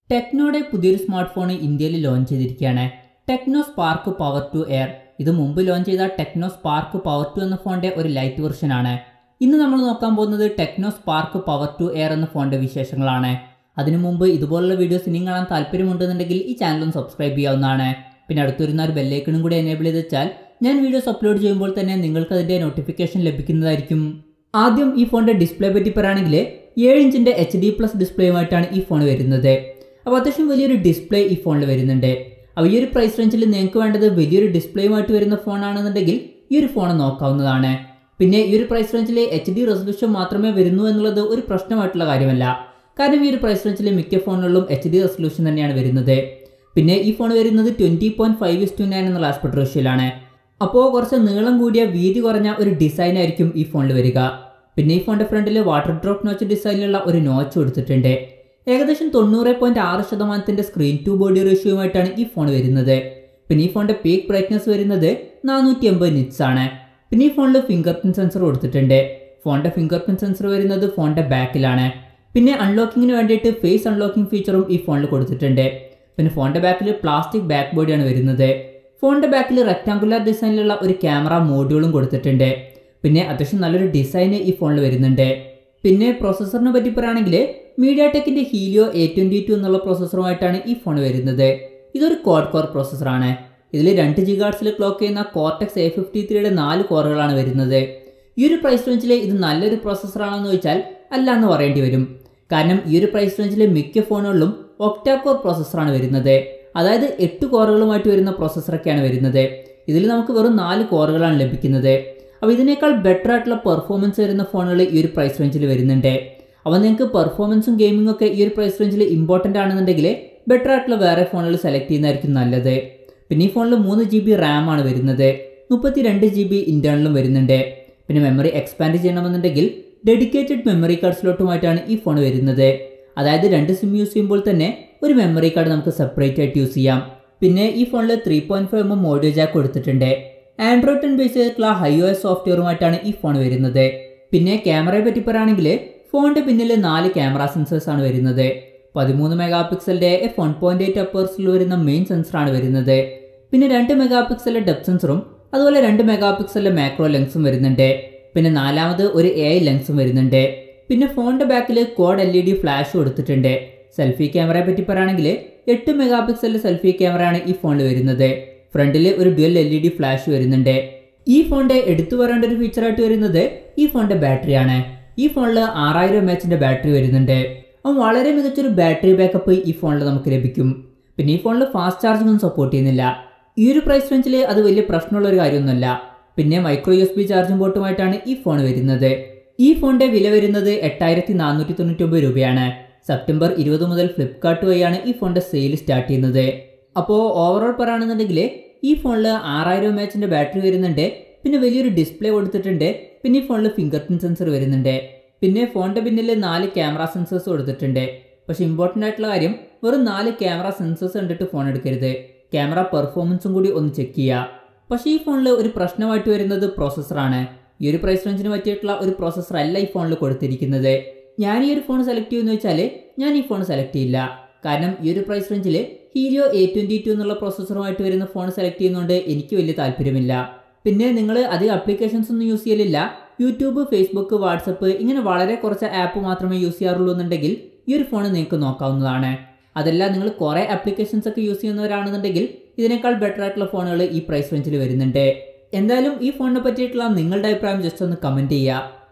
ടെക്നോയുടെ പുതിയൊരു smart phone ഇന്ത്യയിൽ launch ചെയ്തിരിക്കുകയാണ് Tecno Spark Power two Air ഇത് മുമ്പ് ലോഞ്ച് ചെയ്ത ടെക്നോ സ്പാർക്ക് പവർ ടു എന്ന ഫോണിന്റെ ഒരു ലൈറ്റ് വെർഷൻ ആണ് ഇന്ന് നമ്മൾ നോക്കാൻ പോകുന്നത് Tecno Spark Power two Air എന്ന ഫോണിന്റെ വിശേഷങ്ങളാണ് അതിനു മുമ്പ് ഇതുപോലുള്ള വീഡിയോസ് ഇനിയും കാണാൻ താല്പര്യമുണ്ടെന്നുണ്ടെങ്കിൽ ഈ ചാനൽ ഒന്ന് സബ്സ്ക്രൈബ് ചെയ്യാവുന്നതാണ് പിന്നെ അടുത്തൊരുന്ന ഒരു ബെല്ലൈക്കണും കൂടി എനേബിൾ ചെയ്ത് വെച്ചാൽ ഞാൻ വീഡിയോസ് അപ്ലോഡ് ചെയ്യുമ്പോൾ തന്നെ നിങ്ങൾക്ക് അതിന്റെ നോട്ടിഫിക്കേഷൻ ലഭിക്കുന്നതായിരിക്കും ആദ്യം ഈ ഫോണിന്റെ ഡിസ്പ്ലേ പറ്റി പറയുകയാണെങ്കിൽ ഏഴ് ഇഞ്ചിന്റെ എച്ച് ഡി പ്ലസ് ഡിസ്പ്ലേയുമായിട്ടാണ് ഈ ഫോൺ വരുന്നത് അപ്പോൾ അത്യാവശ്യം വലിയൊരു ഡിസ്പ്ലേ ഈ ഫോണിൽ വരുന്നുണ്ട് അപ്പോൾ ഈ ഒരു പ്രൈസ് റേഞ്ചിൽ നിങ്ങൾക്ക് വേണ്ടത് വലിയൊരു ഡിസ്പ്ലേയുമായിട്ട് വരുന്ന ഫോണാണെന്നുണ്ടെങ്കിൽ ഈ ഒരു ഫോൺ നോക്കാവുന്നതാണ് പിന്നെ ഈ ഒരു പ്രൈസ് റേഞ്ചിൽ എച്ച് ഡി റെസൊല്യൂഷൻ മാത്രമേ വരുന്നു എന്നുള്ളത് ഒരു പ്രശ്നമായിട്ടുള്ള കാര്യമല്ല കാരണം ഈ ഒരു പ്രൈസ് റേഞ്ചിലെ മിക്ക ഫോണുകളിലും എച്ച് ഡി റെസൊല്യൂഷൻ തന്നെയാണ് വരുന്നത് പിന്നെ ഈ ഫോൺ വരുന്നത് twenty point five is to nine എന്നുള്ള ആസ്പെക്ട് റേഷ്യോയിലാണ് അപ്പോൾ കുറച്ച് നീളം കൂടിയ വീതി കുറഞ്ഞ ഒരു ഡിസൈൻ ആയിരിക്കും ഈ ഫോണിൽ വരിക പിന്നെ ഈ ഫോണിന്റെ ഫ്രണ്ടിൽ വാട്ടർ ഡ്രോപ്പ് നോച്ച് ഡിസൈനിലുള്ള ഒരു നോച്ച് കൊടുത്തിട്ടുണ്ട് ഏകദേശം തൊണ്ണൂറ് പോയിന്റ് ആറ് ശതമാനത്തിന്റെ സ്ക്രീൻ ടു ബോഡി റേഷ്യോയുമായിട്ടാണ് ഈ ഫോൺ വരുന്നത് പിന്നെ ഈ ഫോണിന്റെ പീക്ക് ബ്രൈറ്റ്നസ് വരുന്നത് നാനൂറ്റി എൺപത് നിറ്റ്സ് ആണ് പിന്നെ ഈ ഫോണിൽ ഫിംഗർ പ്രിന്റ് സെൻസർ കൊടുത്തിട്ടുണ്ട് ഫോണിന്റെ ഫിംഗർ പ്രിന്റ് സെൻസർ വരുന്നത് ഫോണിന്റെ ബാക്കിലാണ് പിന്നെ അൺലോക്കിങ്ങിന് വേണ്ടിയിട്ട് ഫേസ് അൺലോക്കിംഗ് ഫീച്ചറും ഈ ഫോണിൽ കൊടുത്തിട്ടുണ്ട് പിന്നെ ഫോണിന്റെ ബാക്കിൽ പ്ലാസ്റ്റിക് ബാക്ക് ബോഡിയാണ് വരുന്നത് ഫോണിന്റെ ബാക്കിൽ റെക്ടാങ്കുലർ ഡിസൈനിലുള്ള ഒരു ക്യാമറ മോഡ്യൂളും കൊടുത്തിട്ടുണ്ട് പിന്നെ അത്യാവശ്യം നല്ലൊരു ഡിസൈൻ ഈ ഫോണിൽ വരുന്നുണ്ട് പിന്നെ പ്രോസസ്സറിനെ പറ്റി പറയുകയാണെങ്കിൽ മീഡിയ ടെക്കിന്റെ ഹീലിയോ എ ട്വന്റി ടു എന്നുള്ള പ്രോസസ്സറുമായിട്ടാണ് ഈ ഫോൺ വരുന്നത് ഇതൊരു കോഡ് കോർ പ്രോസസ്സറാണ് ഇതിൽ രണ്ട് ജിഗാർട്സിൽ ക്ലോക്ക് ചെയ്യുന്ന കോർടെക്സ് എ ഫിഫ്റ്റി ത്രീയുടെ നാല് കോറുകളാണ് വരുന്നത് ഈ ഒരു പ്രൈസ് റേഞ്ചിൽ ഇത് നല്ലൊരു പ്രോസസ്സറാണെന്ന് ചോദിച്ചാൽ അല്ല എന്ന് പറയേണ്ടി വരും കാരണം ഈ ഒരു പ്രൈസ് റേഞ്ചിലെ മിക്ക ഫോണുകളിലും ഒക്ടാ കോർ പ്രോസസ്സറാണ് വരുന്നത് അതായത് എട്ട് കോറുകളുമായിട്ട് വരുന്ന പ്രോസസ്സറൊക്കെയാണ് വരുന്നത് ഇതിൽ നമുക്ക് വെറും നാല് കോറുകളാണ് ലഭിക്കുന്നത് അപ്പോൾ ഇതിനേക്കാൾ ബെറ്റർ ആയിട്ടുള്ള പെർഫോമൻസ് വരുന്ന ഫോണുകൾ ഈ ഒരു പ്രൈസ് റേഞ്ചിൽ വരുന്നുണ്ട് അപ്പോൾ നിങ്ങൾക്ക് പെർഫോമൻസും ഗെയിമിംഗ് ഒക്കെ ഈ ഒരു പ്രൈസ് റേഞ്ചിൽ ഇമ്പോർട്ടൻ്റ് ആണെന്നുണ്ടെങ്കിൽ ബെറ്റർ ആയിട്ടുള്ള വേറെ ഫോണുകൾ സെലക്ട് ചെയ്യുന്നതായിരിക്കും നല്ലത് പിന്നെ ഈ ഫോണിൽ മൂന്ന് ജി ബി റാം ആണ് വരുന്നത് മുപ്പത്തി രണ്ട് ജി ബി ഇൻറ്റേർണലും വരുന്നുണ്ട് പിന്നെ മെമ്മറി എക്സ്പാൻഡ് ചെയ്യണമെന്നുണ്ടെങ്കിൽ ഡെഡിക്കേറ്റഡ് മെമ്മറി കാർഡ് സ്ലോട്ടുമായിട്ടാണ് ഈ ഫോൺ വരുന്നത് അതായത് രണ്ട് സിം യൂസ് ചെയ്യുമ്പോൾ തന്നെ ഒരു മെമ്മറി കാർഡ് നമുക്ക് സെപ്പറേറ്റ് ആയിട്ട് യൂസ് ചെയ്യാം പിന്നെ ഈ ഫോണിൽ three point five M audio jack കൊടുത്തിട്ടുണ്ട് ആൻഡ്രോയിഡ് ടെൻ ബേസ് ചെയ്തിട്ടുള്ള ഹൈ ഒ എസ് സോഫ്റ്റ്വെയറുമായിട്ടാണ് ഈ ഫോൺ വരുന്നത് പിന്നെ ക്യാമറയെ പറ്റി പറയുകയാണെങ്കിൽ ഫോണിന്റെ പിന്നിൽ നാല് ക്യാമറ സെൻസേഴ്സ് ആണ് വരുന്നത് പതിമൂന്ന് മെഗാ പിക്സലിന്റെ എഫ് വൺ പോയിന്റ് എയ്റ്റ് അപ്പേഴ്സിൽ വരുന്ന മെയിൻ സെൻസറാണ് വരുന്നത് പിന്നെ രണ്ട് മെഗാ പിക്സലിന്റെ ഡെപ്ത് സെൻസറും അതുപോലെ രണ്ട് മെഗാ പിക്സലിന്റെ മാക്രോ ലെൻസും വരുന്നുണ്ട് പിന്നെ നാലാമത് ഒരു എ ഐ ലെൻസും വരുന്നുണ്ട് പിന്നെ ഫോണിന്റെ ബാക്കിൽ quad L E D flash കൊടുത്തിട്ടുണ്ട് സെൽഫി ക്യാമറയെ പറ്റി പറയുകയാണെങ്കിൽ എട്ട് മെഗാ പിക്സലിന്റെ സെൽഫി ക്യാമറയാണ് ഈ ഫോണിൽ വരുന്നത് ഫ്രണ്ടിൽ ഒരു dual L E D flash വരുന്നുണ്ട് ഈ ഫോണിന്റെ എടുത്തു പറയേണ്ട ഒരു ഫീച്ചറായിട്ട് വരുന്നത് ഈ ഫോണിന്റെ ബാറ്ററിയാണ് ഈ ഫോണിൽ ആറായിരം എം എച്ചിന്റെ ബാറ്ററി വരുന്നുണ്ട് അപ്പം വളരെ മികച്ചൊരു ബാറ്ററി ബാക്കപ്പ് ഈ ഫോണിൽ നമുക്ക് ലഭിക്കും പിന്നെ ഈ ഫോണിൽ ഫാസ്റ്റ് ചാർജിംഗ് ഒന്നും സപ്പോർട്ട് ചെയ്യുന്നില്ല ഈ ഒരു പ്രൈസ് റേഞ്ചിൽ അത് വലിയ പ്രശ്നമുള്ള ഒരു കാര്യമൊന്നുമല്ല പിന്നെ micro U S B charging പോർട്ടുമായിട്ടാണ് ഈ ഫോൺ വരുന്നത് ഈ ഫോണിന്റെ വില വരുന്നത് എട്ടായിരത്തി നാനൂറ്റി തൊണ്ണൂറ്റി ഒമ്പത് രൂപയാണ് സെപ്റ്റംബർ ഇരുപത് മുതൽ ഫ്ലിപ്കാർട്ട് വഴിയാണ് ഈ ഫോണിന്റെ സെയിൽ സ്റ്റാർട്ട് ചെയ്യുന്നത് അപ്പോൾ ഓവറോൾ പറയുകയാണെന്നുണ്ടെങ്കിൽ ഈ ഫോണിൽ ആറായിരം എം എച്ചിന്റെ ബാറ്ററി വരുന്നുണ്ട് പിന്നെ വലിയൊരു ഡിസ്പ്ലേ കൊടുത്തിട്ടുണ്ട് പിന്നെ ഈ ഫോണിൽ ഫിംഗർ പ്രിന്റ് സെൻസർ വരുന്നുണ്ട് പിന്നെ ഫോണിന്റെ പിന്നിൽ നാല് ക്യാമറ സെൻസേഴ്സ് കൊടുത്തിട്ടുണ്ട് പക്ഷെ ഇമ്പോർട്ടൻ്റ് ആയിട്ടുള്ള കാര്യം വെറും നാല് ക്യാമറ സെൻസേഴ്സ് കണ്ടിട്ട് ഫോൺ എടുക്കരുത് ക്യാമറ പെർഫോമൻസും കൂടി ഒന്ന് ചെക്ക് ചെയ്യുക പക്ഷേ ഈ ഫോണിൽ ഒരു പ്രശ്നമായിട്ട് വരുന്നത് പ്രോസസ്സറാണ് ഈ ഒരു പ്രൈസ് റേഞ്ചിന് പറ്റിയിട്ടുള്ള ഒരു പ്രോസസ്സർ അല്ല ഈ ഫോണിൽ കൊടുത്തിരിക്കുന്നത് ഞാൻ ഈ ഒരു ഫോൺ സെലക്ട് ചെയ്യുമെന്ന് വെച്ചാൽ ഞാൻ ഈ ഫോൺ സെലക്ട് ചെയ്യില്ല കാരണം ഈ ഒരു പ്രൈസ് റേഞ്ചിൽ ഹീലിയോ എ ട്വൻറ്റി ടു എന്നുള്ള പ്രോസസ്സറുമായിട്ട് വരുന്ന ഫോൺ സെലക്ട് ചെയ്യുന്നതുകൊണ്ട് എനിക്ക് വലിയ താല്പര്യമില്ല പിന്നെ നിങ്ങൾ അധികം അപ്ലിക്കേഷൻസ് ഒന്നും യൂസ് ചെയ്യലില്ല യൂട്യൂബ് ഫേസ്ബുക്ക് വാട്സപ്പ് ഇങ്ങനെ വളരെ കുറച്ച് ആപ്പ് മാത്രമേ യൂസ് ചെയ്യാറുള്ളൂ എന്നുണ്ടെങ്കിൽ ഈ ഒരു ഫോൺ നിങ്ങൾക്ക് നോക്കാവുന്നതാണ് അതല്ല നിങ്ങൾ കുറേ ആപ്ലിക്കേഷൻസ് ഒക്കെ യൂസ് ചെയ്യുന്നവരാണെന്നുണ്ടെങ്കിൽ ഇതിനേക്കാൾ ബെറ്റർ ആയിട്ടുള്ള ഫോണുകൾ ഈ പ്രൈസ് റേഞ്ചിൽ വരുന്നുണ്ട് എന്തായാലും ഈ ഫോണിനെ പറ്റിയിട്ടുള്ള നിങ്ങളുടെ അഭിപ്രായം ജസ്റ്റ് ഒന്ന് കമൻറ്റ് ചെയ്യുക